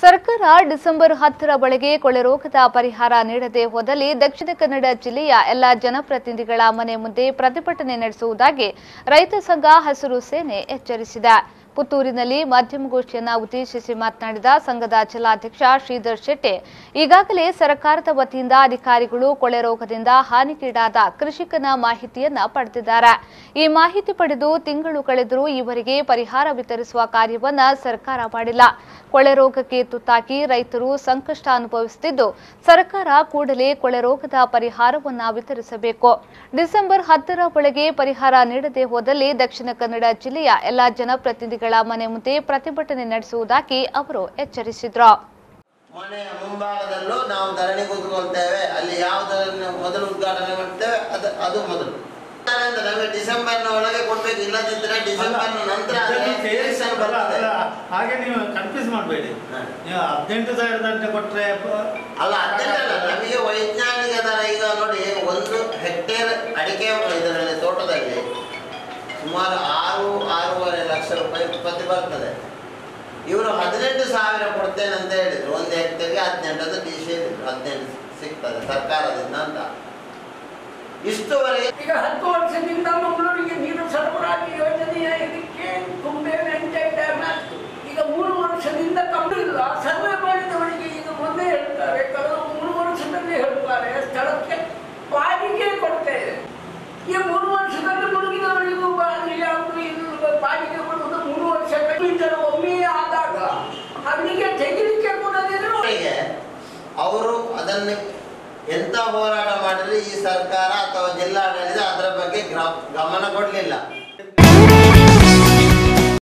ಸರ್ಕಾರ ಡಿಸೆಂಬರ್ ಹತ್ತರ ಒಳಗೆ ಕೊಳೆ ರೋಗದ ಪರಿಹಾರ ನೀಡದೆ ಹೋದಲ್ಲಿ ದಕ್ಷಿಣ ಕನ್ನಡ ಜಿಲ್ಲೆಯ ಎಲ್ಲ ಜನಪ್ರತಿನಿಧಿಗಳ ಮನೆ ಮುಂದೆ ಪ್ರತಿಭಟನೆ ನಡೆಸುವುದಾಗಿ ರೈತ ಸಂಘ ಹಸಿರು ಸೇನೆ ಎಚ್ಚರಿಸಿದೆ ಪುತ್ತೂರಿನಲ್ಲಿ ಮಾಧ್ಯಮಗೋಷ್ಠಿಯನ್ನ ಉದ್ದೇಶಿಸಿ ಮಾತನಾಡಿದ ಸಂಘದ ಜಿಲ್ಲಾಧ್ಯಕ್ಷ ಶ್ರೀಧರ್ ಶೆಟ್ಟಿ ಈಗಾಗಲೇ ಸರ್ಕಾರದ ವತಿಯಿಂದ ಅಧಿಕಾರಿಗಳು ಕೊಳೆ ರೋಗದಿಂದ ಹಾನಿಗೀಡಾದ ಕೃಷಿಕನ ಮಾಹಿತಿಯನ್ನ ಪಡೆದಿದ್ದಾರೆ ಈ ಮಾಹಿತಿ ಪಡೆದು ತಿಂಗಳು ಕಳೆದರೂ ಈವರೆಗೆ ಪರಿಹಾರ ವಿತರಿಸುವ ಕಾರ್ಯವನ್ನ ಸರ್ಕಾರ ಮಾಡಿಲ್ಲ ಕೊಳೆ ರೋಗಕ್ಕೆ ತುತ್ತಾಗಿ ರೈತರು ಸಂಕಷ್ಟ ಅನುಭವಿಸುತ್ತಿದ್ದು ಸರ್ಕಾರ ಕೂಡಲೇ ಕೊಳೆ ರೋಗದ ಪರಿಹಾರವನ್ನ ವಿತರಿಸಬೇಕು ಡಿಸೆಂಬರ್ ಹತ್ತರ ಒಳಗೆ ಪರಿಹಾರ ನೀಡದೆ ಹೋದಲ್ಲಿ ದಕ್ಷಿಣ ಕನ್ನಡ ಜಿಲ್ಲೆಯ ಎಲ್ಲಾ ಜನಪ್ರತಿನಿಧಿಗಳ ಮನೆ ಮುಂದೆ ಪ್ರತಿಭಟನೆ ನಡೆಸುವುದಾಗಿ ಅವರು ಎಚ್ಚರಿಸಿದ್ರು ಮನೆಯ ಮುಂಭಾಗದಲ್ಲೂ ನಾವು ಧರಣಿ ಕೂತ್ಕೊಳ್ತೇವೆ ಅಲ್ಲಿ ಯಾವುದನ್ನು ಮೊದಲು ಉದ್ಘಾಟನೆ ಮಾಡ್ತೇವೆ ಅದು ಅದು ಮೊದಲು ಅದರಿಂದ ನಮಗೆ ಡಿಸೆಂಬರ್ನ ಒಳಗೆ ಕೊಡ್ಬೇಕು ಇಲ್ಲದಿದ್ರೆ ಡಿಸೆಂಬರ್ನ ನಂತರ ಇದನ್ನು ಅದಕ್ಕೆ ಸೇರಿಸಿ election ಅಲ್ಲ, ಬರ್ತದೆ. ಅಲ್ಲ, ಹಾಗೆ ನೀವು ಕನ್ಫ್ಯೂಸ್ ಮಾಡಬೇಡಿ ಹ. ನೀವು ಹದಿನೆಂಟು ಸಾವಿರ ದಂಡ ಕೊಟ್ರೆ ಬ- ಅಲ್ಲ ಅದೆಲ್ಲ ನಮಗೆ ವೈಜ್ಞಾನಿಕ ದರ ಈಗ ನೋಡಿ ಒಂದು ಹೆಕ್ಟೇರ್ ಅಡಿಕೆ ಇದರಲ್ಲಿ ತೋಟದಲ್ಲಿ ಸುಮಾರು ಆರು ಆರೂವರೆ ಲಕ್ಷ ರೂಪಾಯಿ ಉತ್ಪತ್ತಿ ಬರ್ತದೆ ಇವರು ಹದಿನೆಂಟು ಸಾವಿರ ಕೊಡ್ತೇನೆ ಅಂತ ಹೇಳಿದ್ರು ಒಂದು ಹೆಕ್ಟೇರ್ಗೆ ಹದಿನೆಂಟು ಅಂತ ಡಿ ಸಿ ಹೇಳಿದ್ರು ಹದಿನೆಂಟು ಸಿಗ್ತದೆ ಸರ್ಕಾರದಿಂದ ಅಂತ ಇಷ್ಟುವರೆಗೆ ಈಗ ಹತ್ತು ವರ್ಷದಿಂದ ಮಂಗಳೂರಿಗೆ ನೀರು ಸರಬರಾಜು ಯೋಜನೆಯ ಇದಕ್ಕೆ ತುಂಬೆ ವೆಂಟೆ ಡ್ಯಾಮ್ ಆಯ್ತು ಈಗ ಮೂರು ವರ್ಷದಿಂದ ಕಮ್ಮಿ ಇಲ್ಲ ಸರ್ವೆ ಮಾಡಿದವರಿಗೆ ಈಗ ಮೊನ್ನೆ ಹೇಳ್ತಾರೆ ಕಳೆದ ಮೂರು ವರ್ಷದಲ್ಲಿ ಹೇಳ್ತಾರೆ ಸ್ಥಳಕ್ಕೆ ಬಾಡಿಗೆ ಕೊಡ್ತೇವೆ ಈ ಮೂರು ವರ್ಷದಲ್ಲಿ ಮುಳುಗಿದವರಿಗೂ ಬಾಡಿಗೆ ಯಾವುದು ಇಲ್ಲ ಬಾಡಿಗೆ ಕೊಡುವುದು ಮೂರು ವರ್ಷ ಮೀಟರ್ ಒಮ್ಮೆ ಆದಾಗ ಅವರಿಗೆ ತೆಗಿಲಿಕ್ಕೆ ಕೊಡದಿದ್ರೆ ಅವರಿಗೆ ಅವರು ಅದನ್ನು ಎಂತ ಹೋರಾಟ ಮಾಡಿದ್ರೆ ಈ ಸರ್ಕಾರ ಅಥವಾ ಜಿಲ್ಲಾಡಳಿತ ಅದರ ಬಗ್ಗೆ ಗ್ರ- ಗಮನ ಕೊಡಲಿಲ್ಲ